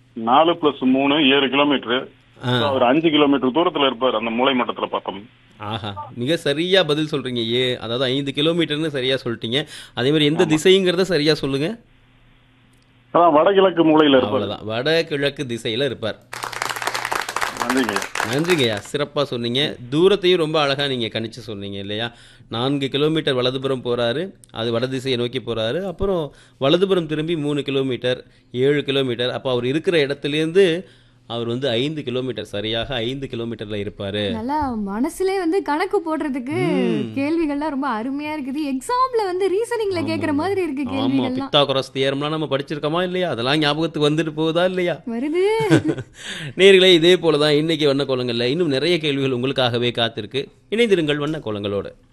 நாலு பிளஸ் மூணு ஏழு கிலோமீட்டர் ஆ அவர் அஞ்சு கிலோமீட்டர் தூரத்துல இருப்பார் அந்த மூளை மட்டத்துல பார்த்தோம் ஆஹா மிக சரியா பதில் சொல்றீங்க ஏ அதாவது ஐந்து கிலோமீட்டர்னு சரியா சொல்லிட்டீங்க அதே மாதிரி எந்த திசைங்கிறத சரியா சொல்லுங்க அதான் வடகிழக்கு மூலையில இருப்பார் அவ்வளவுதான் வடகிழக்கு திசையில இருப்பார் நன்றிங்க நன்றிங்கய்யா சிறப்பாக சொன்னீங்க தூரத்தையும் ரொம்ப அழகாக நீங்கள் கணிச்சு சொன்னீங்க இல்லையா நான்கு கிலோமீட்டர் வலதுபுறம் போகிறாரு அது வட திசையை நோக்கி போகிறாரு அப்புறம் வலதுபுறம் திரும்பி மூணு கிலோமீட்டர் ஏழு கிலோமீட்டர் அப்போ அவர் இருக்கிற இடத்துலேருந்து அவர் வந்து ஐந்து கிலோமீட்டர் சரியாக ஐந்து கிலோமீட்டரில் இருப்பார் நல்லா மனசுலே வந்து கணக்கு போடுறதுக்கு கேள்விகள்லாம் ரொம்ப அருமையா இருக்குது எக்ஸாம்ல வந்து ரீசனிங்ல கேக்குற மாதிரி இருக்கு ஆமாம் கேள்விகள்லாம் பித்தாகுரஸ் தியரம்லாம் நம்ம படிச்சிருக்கோமா இல்லையா அதெல்லாம் ஞாபகத்துக்கு வந்துட்டு போகுதா இல்லையா வருது நேர்களே இதே போல தான் இன்னைக்கு வண்ண கோலங்களில் இன்னும் நிறைய கேள்விகள் உங்களுக்காகவே காத்திருக்கு இணைந்திருங்கள் வண்ண கோலங்களோடு